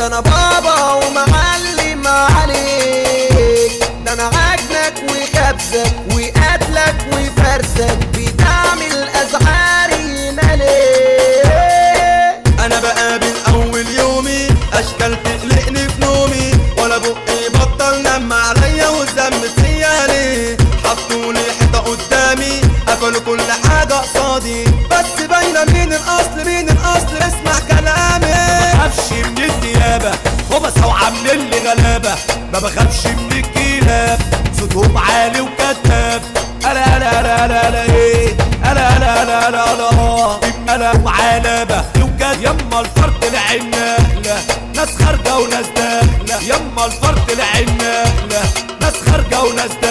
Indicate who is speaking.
Speaker 1: ده انا بابا ومعلم عليك ده انا عجنك وكبسك وقتلك وفرسك بتعمل ازعاري مالك
Speaker 2: انا بقابل اول يومي اشكال تقلقني في نومي ولا بقي بطل نم عليا والذنب فيا ليه حطولي حيطه قدامي قفلوا كل حاجه قصادي بس باينه مين الاصل مين الاصل اسمع كلامي
Speaker 3: بخافش من النيابة خبصة وعاملين لي غلابة ما بخافش من الكلاب صوتهم عالي وكتاب انا انا انا انا انا ايه انا انا انا انا انا انا وعلبة وكتاب يما الفرد العناقلة ناس خارجة وناس داخلة يما الفرد العناقلة ناس خارجة وناس داخلة